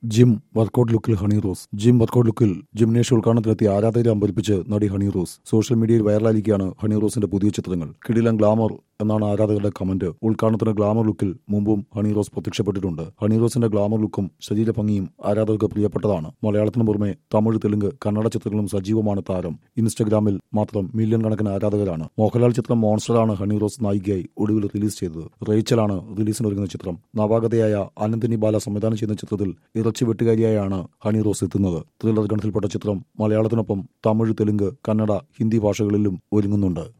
gym workout ലുക്കിൽ Honey Rose gym workout ലുക്കിൽ ജിംനേഷ്യ ഉദ്ഘാടനത്തിലെത്തിയ ആരാധകരെ അമ്പരിപ്പിച്ച് നടി ഹണി റോസ് സോഷ്യൽ മീഡിയയിൽ വൈറലായിരിക്കുകയാണ് ഹണി റോസിന്റെ പുതിയ ചിത്രങ്ങൾ കിടിലൻ ഗ്ലാമർ എന്നാണ് ആരാധകരുടെ കമന്റ് ഉദ്ഘാടനത്തിന് ഗ്ലാമർ ലുക്കിൽ മുമ്പും ഹണി റോസ് പ്രത്യക്ഷപ്പെട്ടിട്ടുണ്ട് ഹണി റോസിന്റെ ഗ്ലാമർ ലുക്കും ശരീര ഭംഗിയും ആരാധകർക്ക് പ്രിയപ്പെട്ടതാണ് മലയാളത്തിന് പുറമെ തമിഴ് തെലുങ്ക് കന്നഡ ചിത്രങ്ങളും സജീവമാണ് താരം ഇൻസ്റ്റഗ്രാമിൽ മാത്രം മില്യൺ കണക്കിന് ആരാധകരാണ് മോഹൻലാൽ ചിത്രം മോൺസ്റ്ററാണ് ഹണി റോസ് നായികയായി ഒടുവിൽ റിലീസ് ചെയ്തത് റേച്ചലാണ് റിലീസിനൊരുങ്ങുന്ന ചിത്രം നവാഗതയായ അനന്തിനി ബാല സംവിധാനം ചെയ്യുന്ന ചിത്രത്തിൽ ഇറച്ചി വെട്ടുകാരിയായാണ് ഹണി റോസ് എത്തുന്നത് ത്രില്ലർ ഗണത്തിൽപ്പെട്ട ചിത്രം മലയാളത്തിനൊപ്പം തമിഴ് തെലുങ്ക് കന്നഡ ഹിന്ദി ഭാഷകളിലും ഒരുങ്ങുന്നുണ്ട്